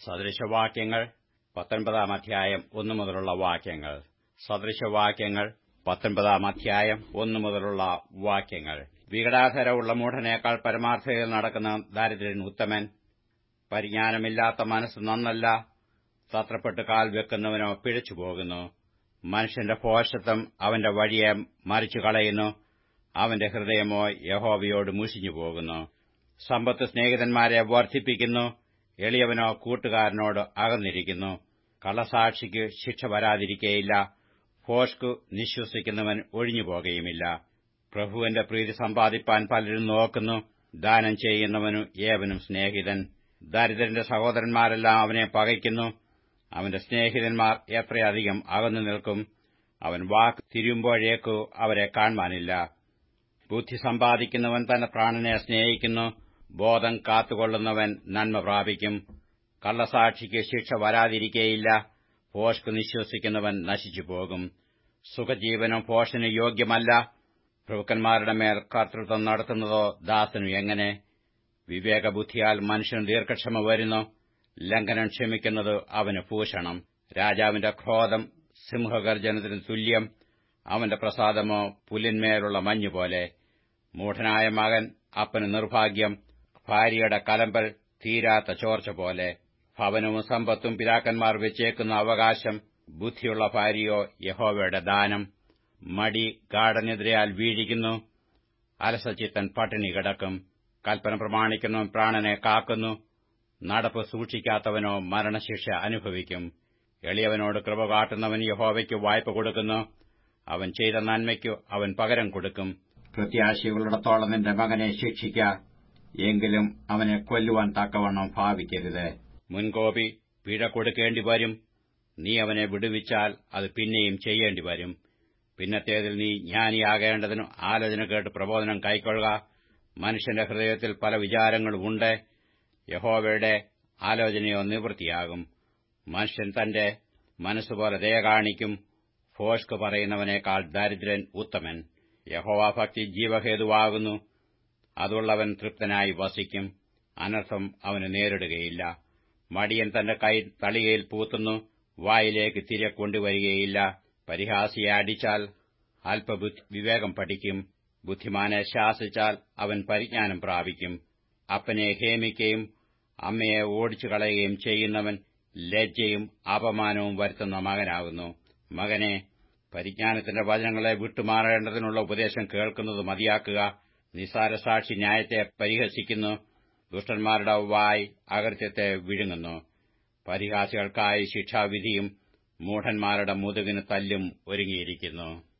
സദൃശവാക്യങ്ങൾ പത്തൊൻപതാം അധ്യായം ഒന്നു മുതലുള്ള വാക്യങ്ങൾ സദൃശവാക്യങ്ങൾ പത്തൊൻപതാം അധ്യായം ഒന്നു മുതലുള്ള വാക്യങ്ങൾ വികടാധരമുള്ള മൂഢനേക്കാൾ പരമാർത്ഥതയിൽ നടക്കുന്ന ദാരിദ്ര്യൻ ഉത്തമൻ പരിജ്ഞാനമില്ലാത്ത മനസ്സ് നന്നല്ല തത്രപ്പെട്ട് കാൽ വെക്കുന്നവനോ പിഴച്ചു പോകുന്നു മനുഷ്യന്റെ ഭോഷത്വം അവന്റെ വഴിയെ മറിച്ചു കളയുന്നു അവന്റെ ഹൃദയമോ യഹോവയോട് മുഷിഞ്ഞു പോകുന്നു സമ്പത്ത് സ്നേഹിതന്മാരെ വർദ്ധിപ്പിക്കുന്നു എളിയവനോ കൂട്ടുകാരനോട് അകന്നിരിക്കുന്നു കള്ളസാക്ഷിക്ക് ശിക്ഷ വരാതിരിക്കേയില്ല ഭോഷ്കു നിശ്വസിക്കുന്നവൻ ഒഴിഞ്ഞുപോകുകയുമില്ല പ്രഭുവിന്റെ പ്രീതി സമ്പാദിപ്പാൻ പലരും നോക്കുന്നു ദാനം ചെയ്യുന്നവനു ഏവനും സ്നേഹിതൻ ദരിദ്രന്റെ സഹോദരന്മാരെല്ലാം അവനെ പകയ്ക്കുന്നു അവന്റെ സ്നേഹിതന്മാർ എത്രയധികം അകന്നു നിൽക്കും അവൻ വാക്ക് തിരുമ്പോഴേക്കു അവരെ കാണുവാനില്ല ബുദ്ധി സമ്പാദിക്കുന്നവൻ തന്റെ പ്രാണനെ സ്നേഹിക്കുന്നു ബോധം കാത്തുകൊള്ളുന്നവൻ നന്മ പ്രാപിക്കും കള്ളസാക്ഷിക്ക് ശിക്ഷ വരാതിരിക്കേയില്ല ഭോഷ്ക് നിശ്വസിക്കുന്നവൻ നശിച്ചു പോകും സുഖജീവനും ഭോഷന് യോഗ്യമല്ല പ്രഭുക്കന്മാരുടെ മേൽ കർത്തൃത്വം നടത്തുന്നതോ ദാസനു എങ്ങനെ വിവേകബുദ്ധിയാൽ മനുഷ്യന് ദീർഘക്ഷമ വരുന്നു ലംഘനം ക്ഷമിക്കുന്നത് അവന് ഭൂഷണം രാജാവിന്റെ ക്രോധം സിംഹഗർജനത്തിന് തുല്യം അവന്റെ പ്രസാദമോ പുല്ലിന്മേലുള്ള മഞ്ഞുപോലെ മൂഢനായ മകൻ അപ്പന് നിർഭാഗ്യം ഭാര്യയുടെ കലമ്പൽ തീരാത്ത ചോർച്ച പോലെ ഭവനവും സമ്പത്തും പിതാക്കന്മാർ വെച്ചേക്കുന്ന അവകാശം ബുദ്ധിയുള്ള ഭാര്യയോ യഹോവയുടെ ദാനം മടി ഗാഠനെതിരെയാൽ വീഴിക്കുന്നു അലസചിത്തൻ പട്ടിണി കിടക്കും കൽപ്പന പ്രമാണിക്കുന്നവൻ പ്രാണനെ കാക്കുന്നു നടപ്പ് സൂക്ഷിക്കാത്തവനോ മരണശിക്ഷ അനുഭവിക്കും എളിയവനോട് കൃപ കാട്ടുന്നവൻ യഹോവയ്ക്ക് വായ്പ കൊടുക്കുന്നു അവൻ ചെയ്ത നന്മയ്ക്കു അവൻ പകരം കൊടുക്കും പ്രത്യാശികളുടത്തോളം നിന്റെ മകനെ ശിക്ഷിക്ക എങ്കിലും അവനെ കൊല്ലുവാൻ തക്കവണ്ണം ഭാവിക്കരുത് മുൻകോപി പിഴ കൊടുക്കേണ്ടി വരും നീ അവനെ വിടുവിച്ചാൽ അത് പിന്നെയും ചെയ്യേണ്ടി വരും പിന്നത്തേതിൽ നീ ജ്ഞാനിയാകേണ്ടതിനു ആലോചന കേട്ട് പ്രബോധനം കൈക്കൊള്ളുക മനുഷ്യന്റെ ഹൃദയത്തിൽ പല വിചാരങ്ങളുമുണ്ട് യഹോവയുടെ ആലോചനയോ നിവൃത്തിയാകും മനുഷ്യൻ തന്റെ മനസ്സുപോലെ ദയ കാണിക്കും ഭോഷ്ക് പറയുന്നവനേക്കാൾ ദരിദ്രൻ ഉത്തമൻ യഹോവാഭക്തി ജീവഹേതുവാകുന്നു അതുള്ളവൻ തൃപ്തനായി വസിക്കും അനർത്ഥം അവന് നേരിടുകയില്ല മടിയൻ തന്റെ കൈ തളികയിൽ പൂത്തുന്നു വായിലേക്ക് തിരെ കൊണ്ടുവരികയില്ല പരിഹാസിയെ അടിച്ചാൽ അല്പബുദ്ധി വിവേകം പഠിക്കും ബുദ്ധിമാനെ ശാസിച്ചാൽ അവൻ പരിജ്ഞാനം പ്രാപിക്കും അപ്പനെ ഹേമിക്കുകയും അമ്മയെ ഓടിച്ചു കളയുകയും ചെയ്യുന്നവൻ ലജ്ജയും അപമാനവും വരുത്തുന്ന മകനാകുന്നു മകനെ പരിജ്ഞാനത്തിന്റെ വചനങ്ങളെ വിട്ടുമാറേണ്ടതിനുള്ള ഉപദേശം കേൾക്കുന്നത് മതിയാക്കുക നിസാരസാക്ഷി ന്യായത്തെ പരിഹസിക്കുന്നു ദുഷ്ടന്മാരുടെ വായ് അകൃത്യത്തെ വിഴുങ്ങുന്നു പരിഹാസികൾക്കായി ശിക്ഷാവിധിയും മൂഢന്മാരുടെ മുതുകിന് തല്ലും ഒരുങ്ങിയിരിക്കുന്നു